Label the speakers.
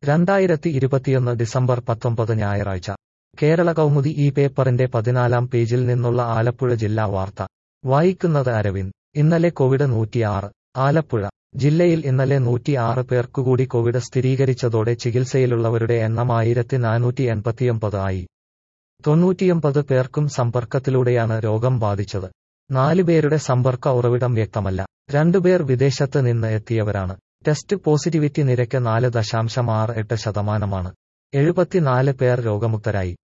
Speaker 1: രണ്ടായിരത്തി ഇരുപത്തിയൊന്ന് ഡിസംബർ പത്തൊമ്പത് ഞായറാഴ്ച കേരള കൗമുദി ഈ പേപ്പറിന്റെ പതിനാലാം പേജിൽ നിന്നുള്ള ആലപ്പുഴ ജില്ലാ വാർത്ത വായിക്കുന്നത് അരവിന്ദ് ഇന്നലെ കോവിഡ് നൂറ്റിയാറ് ആലപ്പുഴ ജില്ലയിൽ ഇന്നലെ നൂറ്റിയാറ് പേർക്കുകൂടി കോവിഡ് സ്ഥിരീകരിച്ചതോടെ ചികിത്സയിലുള്ളവരുടെ എണ്ണം ആയിരത്തി നാനൂറ്റി എൺപത്തിയൊമ്പത് ആയി തൊണ്ണൂറ്റിയൊമ്പത് പേർക്കും സമ്പർക്കത്തിലൂടെയാണ് രോഗം ബാധിച്ചത് നാലുപേരുടെ സമ്പർക്ക ഉറവിടം വ്യക്തമല്ല രണ്ടുപേർ വിദേശത്ത് നിന്ന് എത്തിയവരാണ് ടെസ്റ്റ് പോസിറ്റിവിറ്റി നിരക്ക് നാല് ദശാംശം ആറ് എട്ട് ശതമാനമാണ് എഴുപത്തിനാല് പേർ രോഗമുക്തരായി